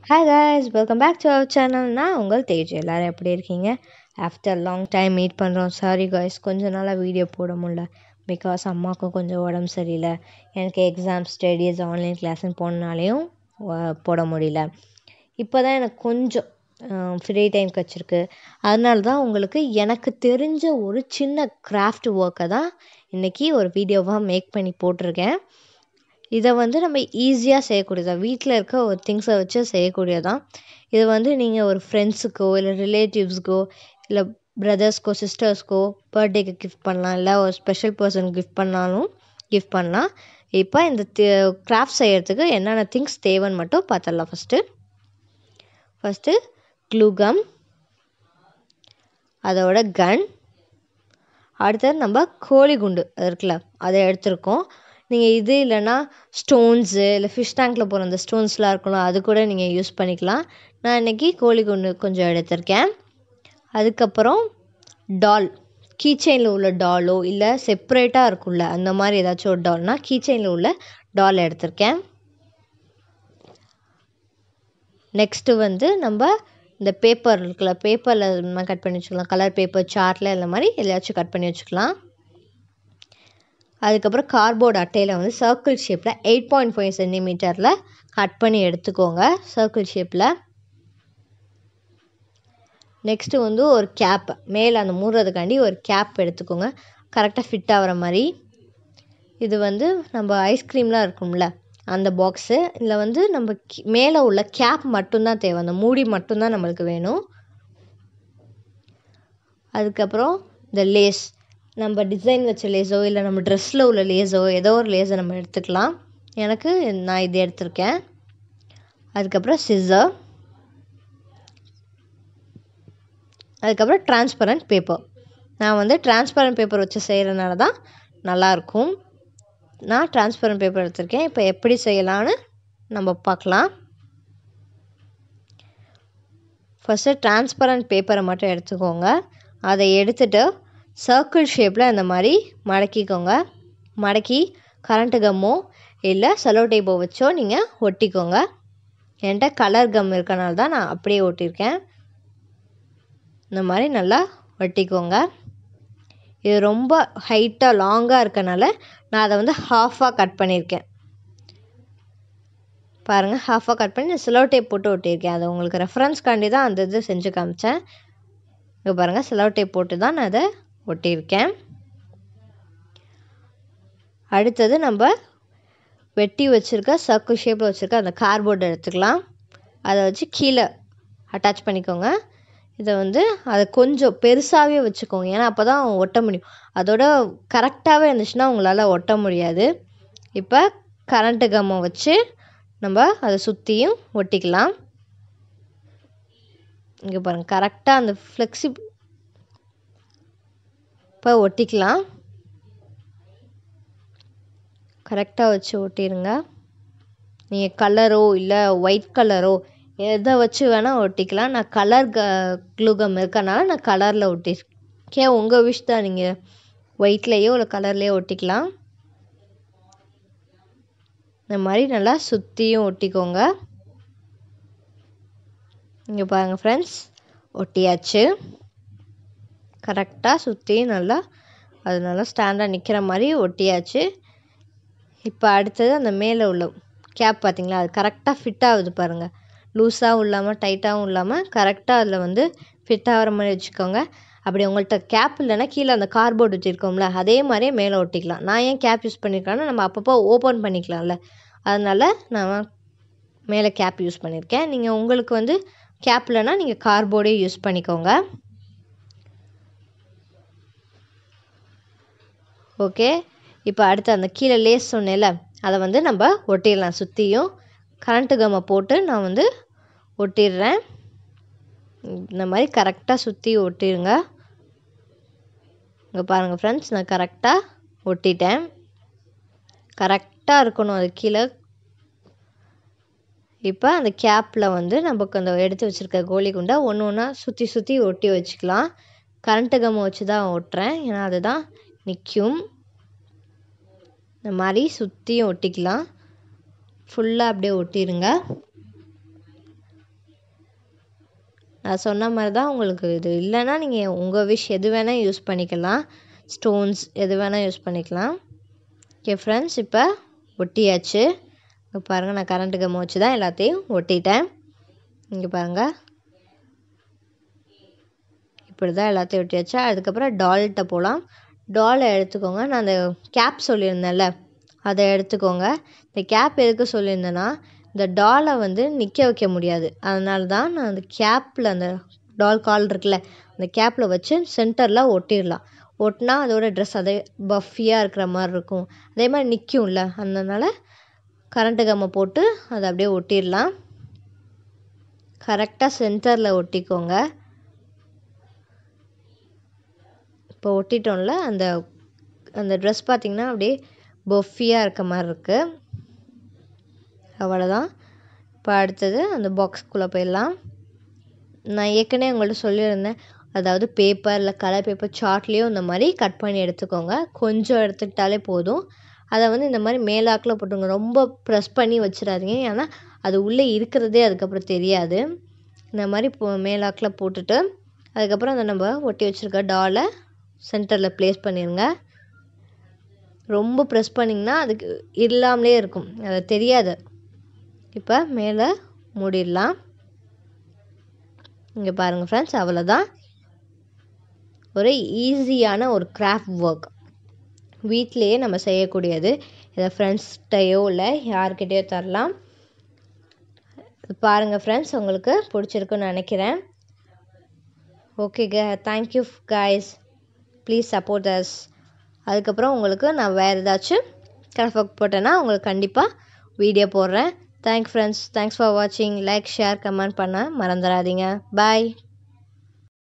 hi guys welcome back to our channel நான் உங்கள் தேஜ் எல்லோரும் எப்படி இருக்கீங்க ஆஃப்டர் லாங் டைம் மீட் பண்ணுறோம் சாரி guys கொஞ்ச நாளாக வீடியோ போட முடியல பிகாஸ் அம்மாவுக்கும் கொஞ்சம் உடம்பு சரியில்லை எனக்கு எக்ஸாம் ஸ்டடீஸ் ஆன்லைன் கிளாஸ்ன்னு போனனாலையும் வ- போட முடியல இப்போ தான் எனக்கு கொஞ்சம் ஃப்ரீ டைம் கிடச்சிருக்கு அதனால தான் உங்களுக்கு எனக்கு தெரிஞ்ச ஒரு சின்ன கிராஃப்ட் ஒர்க்கை தான் இன்றைக்கி ஒரு வீடியோவாக மேக் பண்ணி போட்டிருக்கேன் இதை வந்து நம்ம ஈஸியாக செய்யக்கூடியதான் வீட்டில் இருக்க ஒரு திங்ஸை வச்சு செய்யக்கூடியதான் இது வந்து நீங்கள் ஒரு ஃப்ரெண்ட்ஸுக்கோ இல்லை ரிலேட்டிவ்ஸ்க்கோ இல்லை பிரதர்ஸ்க்கோ சிஸ்டர்ஸ்க்கோ பர்த்டேக்கு கிஃப்ட் பண்ணலாம் இல்லை ஒரு ஸ்பெஷல் பர்சனுக்கு கிஃப்ட் பண்ணாலும் கிஃப்ட் பண்ணலாம் இப்போ இந்த கிராஃப்ட் செய்யறதுக்கு என்னென்ன திங்ஸ் தேவைன்னு மட்டும் பார்த்துடலாம் ஃபஸ்ட்டு ஃபஸ்ட்டு க்ளூகம் அதோட கன் அடுத்தது நம்ம கோழி குண்டு இருக்குல்ல அதை எடுத்திருக்கோம் நீங்கள் இது இல்லைன்னா ஸ்டோன்ஸு இல்லை ஃபிஷ் டேங்க்கில் போகிற அந்த ஸ்டோன்ஸ்லாம் இருக்கும்ல அது கூட நீங்கள் யூஸ் பண்ணிக்கலாம் நான் இன்றைக்கி கோழி குண்டு கொஞ்சம் எடுத்திருக்கேன் அதுக்கப்புறம் டால் கீச்செயினில் உள்ள டாலோ இல்லை செப்பரேட்டாக இருக்கும்ல அந்த மாதிரி ஏதாச்சும் ஒரு டால்னா கீச்செயினில் உள்ள டால் எடுத்திருக்கேன் நெக்ஸ்ட்டு வந்து நம்ம இந்த பேப்பர் இருக்குல்ல பேப்பரில் நம்ம கட் பண்ணி வச்சுக்கலாம் கலர் பேப்பர் சார்ட்டில் இந்த மாதிரி எதையாச்சும் கட் பண்ணி வச்சுக்கலாம் அதுக்கப்புறம் கார்ட்போர்ட் அட்டையில் வந்து சர்க்கிள் ஷேப்பில் எயிட் பாயிண்ட் ஃபைவ் சென்டிமீட்டரில் கட் பண்ணி எடுத்துக்கோங்க சர்க்கிள் ஷேப்பில் நெக்ஸ்ட்டு வந்து ஒரு கேப் மேலே அந்த மூடுறதுக்காண்டி ஒரு கேப் எடுத்துக்கோங்க கரெக்டாக ஃபிட் ஆகிற மாதிரி இது வந்து நம்ம ஐஸ்கிரீம்லாம் இருக்கும்ல அந்த பாக்ஸு இதில் வந்து நம்ம கி- மேலே உள்ள கேப் மட்டும்தான் தேவை அந்த மூடி மட்டும்தான் நம்மளுக்கு வேணும் அதுக்கப்புறம் இந்த லேஸ் நம்ம டிசைன் வச்ச லேஸோ இல்லை நம்ம ட்ரெஸ்ஸில் உள்ள லேஸோ ஏதோ ஒரு லேஸை நம்ம எடுத்துக்கலாம் எனக்கு நான் இது எடுத்திருக்கேன் அதுக்கப்புறம் சிசர் அதுக்கப்புறம் டிரான்ஸ்பரண்ட் பேப்பர் நான் வந்து டிரான்ஸ்பரண்ட் பேப்பர் வச்சு செய்கிறனால தான் நல்லாயிருக்கும் நான் டிரான்ஸ்பரண்ட் பேப்பர் எடுத்திருக்கேன் இப்போ எப்படி செய்யலான்னு நம்ம பார்க்கலாம் ஃபஸ்ட்டு டிரான்ஸ்பரண்ட் பேப்பரை மட்டும் எடுத்துக்கோங்க அதை எடுத்துட்டு சர்க்கிள் ஷேப்பில் இந்த மாதிரி மடக்கிக்கோங்க மடக்கி கரண்ட்டு கம்மோ இல்லை செலோ டேப்போ வச்சோ நீங்கள் ஒட்டிக்கோங்க என்கிட்ட கலர் கம் இருக்கனால தான் நான் அப்படியே ஒட்டியிருக்கேன் இந்த மாதிரி நல்லா ஒட்டிக்கோங்க இது ரொம்ப ஹைட்டாக லாங்காக இருக்கனால நான் அதை வந்து ஹாஃபாக கட் பண்ணியிருக்கேன் பாருங்கள் ஹாஃபாக கட் பண்ணி சிலோ டேப் போட்டு ஒட்டியிருக்கேன் அது உங்களுக்கு ரெஃபரன்ஸ்க்காண்டி தான் அந்த இது செஞ்சு காமிச்சேன் இங்கே பாருங்கள் சிலோ டேப் போட்டு தான் நான் அதை ஒட்டியிருக்கேன் அடுத்தது நம்ம வெட்டி வச்சுருக்க சர்க்கிள் ஷேப்பில் வச்சுருக்க அந்த கார்போர்டு எடுத்துக்கலாம் அதை வச்சு கீழே அட்டாச் பண்ணிக்கோங்க இதை வந்து அதை கொஞ்சம் பெருசாகவே வச்சுக்கோங்க ஏன்னா அப்போ தான் ஒட்ட முடியும் அதோட கரெக்டாகவே இருந்துச்சுன்னா உங்களால் ஒட்ட முடியாது இப்போ கரண்ட்டு கம்மை வச்சு நம்ம அதை சுற்றியும் ஒட்டிக்கலாம் இங்கே பாருங்கள் கரெக்டாக அந்த ஃப்ளெக்சி இப்போ ஒட்டிக்கலாம் கரெக்டாக வச்சு ஒட்டிடுங்க நீங்கள் கலரோ இல்லை ஒயிட் கலரோ எதை வச்சு வேணால் ஒட்டிக்கலாம் நான் கலர் க க்ளூகம் இருக்கனால நான் கலரில் ஒட்டியிருக்கேன் உங்கள் விஷ் தான் நீங்கள் ஒயிட்லேயோ இல்லை கலர்லேயோ ஒட்டிக்கலாம் இந்த மாதிரி நல்லா சுற்றியும் ஒட்டிக்கோங்க இங்கே பாருங்கள் ஃப்ரெண்ட்ஸ் ஒட்டியாச்சு கரெக்டாக சுற்றி நல்லா அது நல்லா ஸ்டாண்டாக நிற்கிற மாதிரி ஒட்டியாச்சு இப்போ அடுத்தது அந்த மேலே உள்ள கேப் பார்த்தீங்களா அது கரெக்டாக ஃபிட் ஆகுது பாருங்கள் லூஸாகவும் இல்லாமல் டைட்டாகவும் இல்லாமல் கரெக்டாக அதில் வந்து ஃபிட் ஆகிற மாதிரி வச்சுக்கோங்க அப்படி உங்கள்கிட்ட கேப் இல்லைன்னா கீழே அந்த கார்போர்டு வச்சுருக்கோம்ல அதே மாதிரியே மேலே ஒட்டிக்கலாம் நான் ஏன் கேப் யூஸ் பண்ணியிருக்கேன்னா நம்ம அப்பப்போ ஓப்பன் பண்ணிக்கலாம்ல அதனால் நான் மேலே கேப் யூஸ் பண்ணியிருக்கேன் நீங்கள் உங்களுக்கு வந்து கேப் இல்லைன்னா நீங்கள் கார்போர்டே யூஸ் பண்ணிக்கோங்க ஓகே இப்போ அடுத்து அந்த கீழே லேஸ் சொன்னேன்ல அதை வந்து நம்ம ஒட்டிடலாம் சுற்றியும் கரண்ட்டு கம்மை போட்டு நான் வந்து ஒட்டிடுறேன் இந்த மாதிரி கரெக்டாக சுற்றி ஒட்டிடுங்க இங்கே பாருங்கள் ஃப்ரெண்ட்ஸ் நான் கரெக்டாக ஒட்டிட்டேன் கரெக்டாக இருக்கணும் அது கீழே இப்போ அந்த கேப்பில் வந்து நமக்கு அந்த எடுத்து வச்சுருக்க கோலி குண்டை ஒன்று ஒன்றா சுற்றி சுற்றி ஒட்டி வச்சுக்கலாம் கரண்ட்டு கம்மை வச்சு தான் ஒட்டுறேன் ஏன்னா அதுதான் நிற்கும் இந்த மாதிரி சுற்றியும் ஒட்டிக்கலாம் ஃபுல்லாக அப்படியே ஒட்டிடுங்க நான் சொன்ன மாதிரி தான் உங்களுக்கு இது இல்லைன்னா நீங்கள் உங்கள் விஷ் எது வேணால் யூஸ் பண்ணிக்கலாம் ஸ்டோன்ஸ் எது வேணால் யூஸ் பண்ணிக்கலாம் ஓகே ஃப்ரெண்ட்ஸ் இப்போ ஒட்டியாச்சு இப்போ பாருங்கள் நான் கரண்ட்டு கம் வச்சு தான் எல்லாத்தையும் ஒட்டிட்டேன் இங்கே பாருங்கள் இப்படி தான் எல்லாத்தையும் ஒட்டியாச்சு அதுக்கப்புறம் டால்கிட்ட போகலாம் டாலை எடுத்துக்கோங்க நான் அந்த கேப் சொல்லியிருந்தேன்ல அதை எடுத்துக்கோங்க இந்த கேப் எதுக்கு சொல்லியிருந்தேன்னா இந்த டாலை வந்து நிற்க வைக்க முடியாது அதனால தான் நான் அந்த கேப்பில் அந்த டால் கால் இருக்குல்ல அந்த கேப்பில் வச்சு சென்டரில் ஒட்டிடலாம் ஒட்டினா அதோட ட்ரெஸ் அதே பஃபியாக இருக்கிற மாதிரி இருக்கும் அதே மாதிரி நிற்கும்ல அதனால கரண்ட்டு கம்மை போட்டு அதை அப்படியே ஒட்டிடலாம் கரெக்டாக சென்டரில் ஒட்டிக்கோங்க இப்போ ஒட்டிட்டோம்ல அந்த அந்த ட்ரெஸ் பார்த்திங்கன்னா அப்படியே பஃபியாக இருக்க மாதிரி இருக்குது அவ்வளோதான் இப்போ அடுத்தது அந்த பாக்ஸ்குள்ளே போயிடலாம் நான் ஏற்கனவே உங்கள்கிட்ட சொல்லியிருந்தேன் அதாவது பேப்பர் இல்லை கலர் பேப்பர் சார்ட்லேயும் இந்த மாதிரி கட் பண்ணி எடுத்துக்கோங்க கொஞ்சம் எடுத்துக்கிட்டாலே போதும் அதை வந்து இந்த மாதிரி மேலாக்கில் போட்டுங்க ரொம்ப ப்ரெஸ் பண்ணி வச்சிடாதீங்க ஏன்னா அது உள்ளே இருக்கிறதே அதுக்கப்புறம் தெரியாது இந்த மாதிரி போ மேலாக்கில் போட்டுட்டு அதுக்கப்புறம் அந்த நம்ம ஒட்டி வச்சுருக்க டாலை சென்டரில் ப்ளேஸ் பண்ணிடுங்க ரொம்ப ப்ரெஸ் பண்ணிங்கன்னா அதுக்கு இல்லாமலே இருக்கும் அது தெரியாது இப்போ மேலே மூடிடலாம் இங்கே பாருங்கள் ஃப்ரெண்ட்ஸ் அவ்வளோதான் ஒரு ஈஸியான ஒரு கிராஃப்ட் ஒர்க் வீட்லேயே நம்ம செய்யக்கூடியது இதை ஃப்ரெண்ட்ஸ்கிட்டையோ இல்லை யார்கிட்டயோ தரலாம் பாருங்கள் ஃப்ரெண்ட்ஸ் உங்களுக்கு பிடிச்சிருக்குன்னு நினைக்கிறேன் ஓகே க thank you guys please support us அதுக்கப்புறம் உங்களுக்கு நான் வேறு ஏதாச்சும் கிராஃப்ட் ஒர்க் போட்டேன்னா உங்களுக்கு கண்டிப்பாக வீடியோ போடுறேன் தேங்க் ஃப்ரெண்ட்ஸ் தேங்க்ஸ் ஃபார் வாட்சிங் லைக் ஷேர் கமெண்ட் பண்ண மறந்துடாதீங்க பாய்